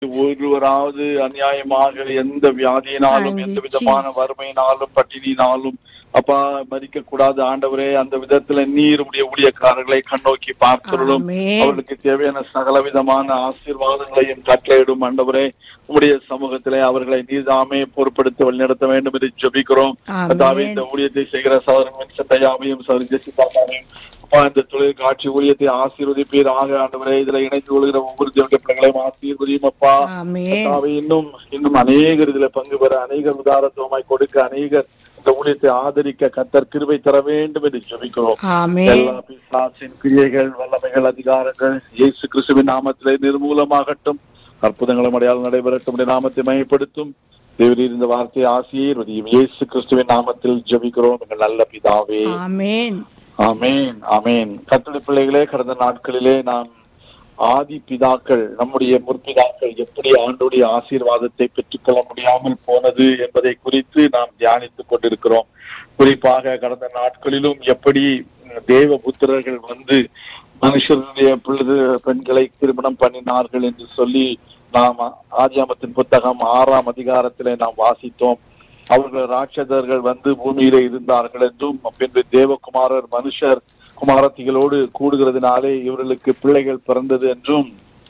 ஒருவராவது அநியாயமாக எந்த வியாதியினாலும் Thank you, எந்த விதமான Jesus. வறுமையினாலும் பட்டினியினாலும் அப்பா மறிக்க கூடாது ஆண்டவரே அந்த விதத்துல நீர் உடைய ஊழியக்காரர்களை கண்ணோக்கி பார்த்தருளும் ஆமென். அவர்களுக்கு தேவையான சகல விதமான ஆசீர்வாதங்களையும் கட்டளையிடும் ஆண்டவரே உடைய சமூகத்திலே அவர்களை நீர்தாமே பொறுப்படுத்தி வழிநடத்த வேண்டும் என்று ஜெபிக்கிறோம் ஆமென். கர்த்தாவே, இந்த ஊழியத்தை செய்கிற சகோதரன் சட்டையாவையும் சகோதரி ஜெசிதாவையும் அப்பா இந்த தொழில் காட்சி ஊழியத்தை ஆசீர்வதிப்பீராக ஆண்டவரே இதுல இணைந்து கொள்கிற ஒவ்வொரு தேவனுடைய பிள்ளைகளையும் ஆசீர்வதியும் அப்பா ஆமென். கர்த்தாவே, இன்னும் இன்னும் அநேகர் இதுல பங்கு பெற அநேகர் உதாரத்துவமாய் கொடுக்க அநேகர் இந்த ஊழியத்தை ஆதரிக்க கத்தர் கிருபை தர வேண்டும் என்று ஜெபிக்கிறோம் ஆமென். எல்லா பிசாசின் கிரியைகள் வல்லமைகள் அதிகாரங்கள் இயேசு கிறிஸ்துவின் நாமத்திலே நிர்மூலமாகட்டும் அற்புதங்களும் அடையாளம் நடைபெறட்டும் உடைய நாமத்தை மையப்படுத்தும் தேவரீர் இந்த வார்த்தையை ஆசீர்வதியும் இயேசு கிறிஸ்துவின் நாமத்தில் ஜெபிக்கிறோம் எங்கள் நல்ல பிதாவே ஆமென். ஆமேன் ஆமேன் கத்தோலிக்க பிள்ளைகளே கடந்த நாட்களிலே நாம் ஆதி பிதாக்கள் நம்முடைய முற்பிதாக்கள் எப்படி ஆண்டுடைய ஆசீர்வாதத்தை பெற்றுக்கொள்ள முடியாமல் போனது என்பதை குறித்து நாம் தியானித்துக் கொண்டிருக்கிறோம் குறிப்பாக கடந்த நாட்களிலும் எப்படி தேவ புத்திரர்கள் வந்து மனுஷருடைய பிள்ளை பெண்களை திருமணம் பண்ணினார்கள் என்று சொல்லி நாம் ஆதியாமத்தின் புத்தகம் ஆறாம் அதிகாரத்திலே நாம் வாசித்தோம் அவர்கள் ராட்சதர்கள் வந்து பூமியிலே இருந்தார்கள் என்றும் பின்பு தேவகுமாரர் மனுஷர் குமாரத்திகளோடு கூடுகிறதுனாலே இவர்களுக்கு பிள்ளைகள் பிறந்தது என்றும்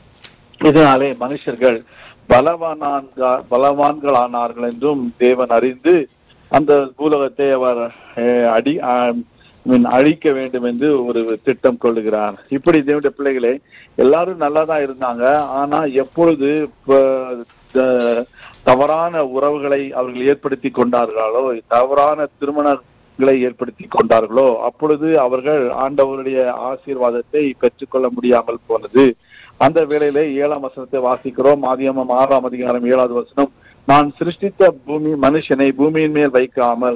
இதனாலே மனுஷர்கள் பலவானான்கா பலவான்களானார்கள் என்றும் தேவன் அறிந்து அந்த பூலகத்தை அவர் அஹ், அடி ஆஹ், மீன் அழிக்க வேண்டும் என்று ஒரு திட்டம் கொள்ளுகிறார் இப்படி தேவனுடைய பிள்ளைகளே எல்லாரும் நல்லா தான் இருந்தாங்க ஆனா எப்பொழுது ப- த- தவறான உறவுகளை அவர்கள் ஏற்படுத்தி கொண்டார்களோ தவறான திருமணங்களை ஏற்படுத்தி கொண்டார்களோ அப்பொழுது அவர்கள் ஆண்டவருடைய ஆசீர்வாதத்தை பெற்றுக்கொள்ள முடியாமல் போனது அந்த வேளையிலே ஏழாம் வசனத்தை வாசிக்கிறோம் ஆதியமம் ஆறாம் அதிகாரம் ஏழாவது வசனம் நான் சிருஷ்டித்த பூமி மனுஷனை பூமியின் மேல் வைக்காமல்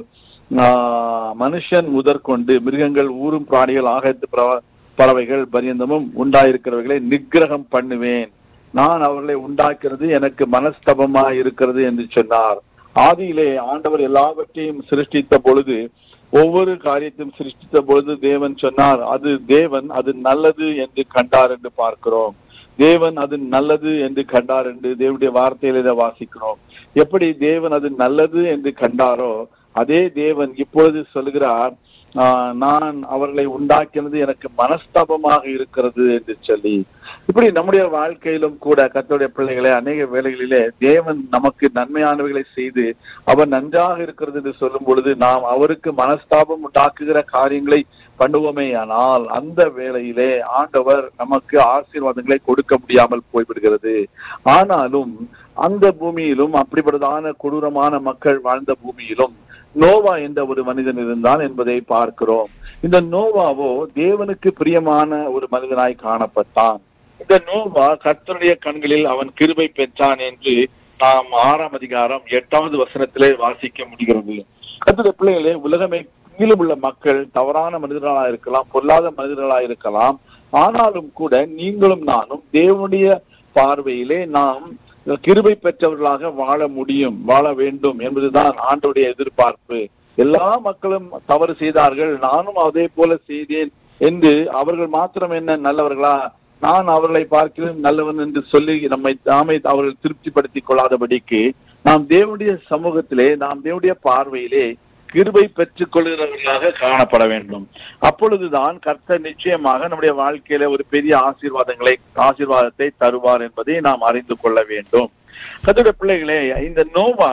ஆஹ், மனுஷன் முதற்கொண்டு மிருகங்கள் ஊரும் பிராணிகள் ஆகத்து பறவ- பறவைகள் பரியந்தமும் உண்டாயிருக்கிறவர்களை நிக்கிரகம் பண்ணுவேன் நான் அவர்களை உண்டாக்குறது எனக்கு மனஸ்தபமா இருக்கிறது என்று சொன்னார் ஆதியிலே ஆண்டவர் எல்லாவற்றையும் சிருஷ்டித்த பொழுது ஒவ்வொரு காரியத்தையும் சிருஷ்டித்த பொழுது தேவன் சொன்னார் அது தேவன் அது நல்லது என்று கண்டார் என்று பார்க்கிறோம் தேவன் அது நல்லது என்று கண்டார் என்று தேவனுடைய வார்த்தையில இதை வாசிக்கிறோம் எப்படி தேவன் அது நல்லது என்று கண்டாரோ அதே தேவன் இப்பொழுது சொல்கிறார் ஆஹ், நான் அவர்களை உண்டாக்கினது எனக்கு மனஸ்தாபமாக இருக்கிறது என்று சொல்லி இப்படி நம்முடைய வாழ்க்கையிலும் கூட கர்த்தருடைய பிள்ளைகளை அநேக வேளைகளிலே தேவன் நமக்கு நன்மையானவைகளை செய்து அவர் நன்றாக இருக்கிறது என்று சொல்லும் பொழுது நாம் அவருக்கு மனஸ்தாபம் உண்டாக்குகிற காரியங்களை பண்ணுவோமே ஆனால் அந்த வேளையிலே ஆண்டவர் நமக்கு ஆசீர்வாதங்களை கொடுக்க முடியாமல் போய்விடுகிறது ஆனாலும் அந்த பூமியிலும் அப்படிப்பட்டதான கொடூரமான மக்கள் வாழ்ந்த பூமியிலும் நோவா என்ற ஒரு மனிதன் இருந்தான் என்பதை பார்க்கிறோம் இந்த நோவாவோ தேவனுக்கு பிரியமான ஒரு மனிதனாய் காணப்பட்டான் இந்த நோவா கர்த்தருடைய கண்களில் அவன் கிருபை பெற்றான் என்று நாம் ஆறாம் அதிகாரம் எட்டாவது வசனத்திலே வாசிக்க முடிகிறது கர்த்தருடைய பிள்ளைகளே உலகமே கீழும் உள்ள மக்கள் தவறான மனிதர்களா இருக்கலாம் பொல்லாத மனிதர்களா இருக்கலாம் ஆனாலும் கூட நீங்களும் நானும் தேவனுடைய பார்வையிலே நாம் கிருபை பெற்றவர்களாக வாழ முடியும் வாழ வேண்டும் என்பதுதான் ஆண்டோடைய எதிர்பார்ப்பு எல்லா மக்களும் தவறு செய்தார்கள் நானும் அதே போல செய்தேன் என்று அவர்கள் மாத்திரம் என்ன நல்லவர்களா நான் அவர்களை பார்க்கிறேன் நல்லவன் என்று சொல்லி நம்மை நாமே அவர்கள் திருப்திப்படுத்திக் கொள்ளாதபடிக்கு நாம் தேவனுடைய சமூகத்திலே நாம் தேவனுடைய பார்வையிலே கிருபை பெற்றுக் கொள்கிறவர்களாக காணப்பட வேண்டும் அப்பொழுதுதான் கர்த்தர் நிச்சயமாக நம்முடைய வாழ்க்கையில ஒரு பெரிய ஆசீர்வாதங்களை ஆசீர்வாதத்தை தருவார் என்பதை நாம் அறிந்து கொள்ள வேண்டும் கர்த்தருடைய பிள்ளைகளே இந்த நோவா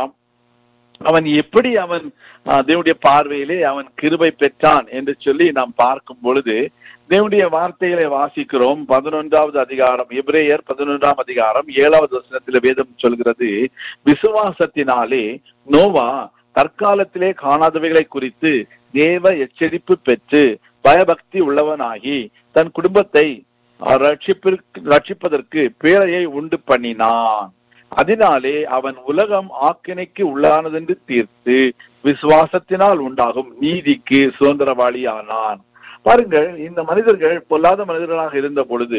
அவன் எப்படி அவன் ஆஹ், தேவனுடைய பார்வையிலே அவன் கிருபை பெற்றான் என்று சொல்லி நாம் பார்க்கும் பொழுது தேவனுடைய வார்த்தைகளை வாசிக்கிறோம் பதினொன்றாவது அதிகாரம் எபிரேயர் பதினொன்றாம் அதிகாரம் ஏழாவது வசனத்தில் வேதம் சொல்கிறது விசுவாசத்தினாலே நோவா தற்காலத்திலே காணாதவைகளை குறித்து தேவ எச்சரிப்பு பெற்று பயபக்தி உள்ளவனாகி தன் குடும்பத்தை ரட்சிப்பிற்கு ரட்சிப்பதற்கு பேழையை உண்டு பண்ணினான் அதனாலே அவன் உலகம் ஆக்கினைக்கு உள்ளானதென்று தீர்த்து விசுவாசத்தினால் உண்டாகும் நீதிக்கு சுதந்திரவாளி ஆனான் பாருங்கள் இந்த மனிதர்கள் பொல்லாத மனிதர்களாக இருந்த பொழுது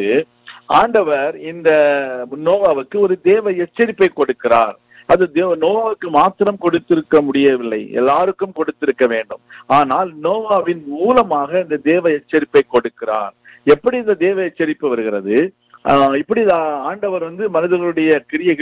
ஆண்டவர் இந்த நோவாவுக்கு ஒரு தேவ எச்சரிப்பை கொடுக்கிறார் அது தேவ நோவாவுக்கு மாத்திரம் கொடுத்திருக்க முடியவில்லை எல்லாருக்கும் கொடுத்திருக்க வேண்டும் ஆனால் நோவாவின் மூலமாக இந்த தேவ எச்சரிப்பை கொடுக்கிறார் எப்படி இந்த தேவ எச்சரிப்பு வருகிறது ஆஹ் இப்படி ஆண்டவர் வந்து மனிதர்களுடைய கிரியைகள்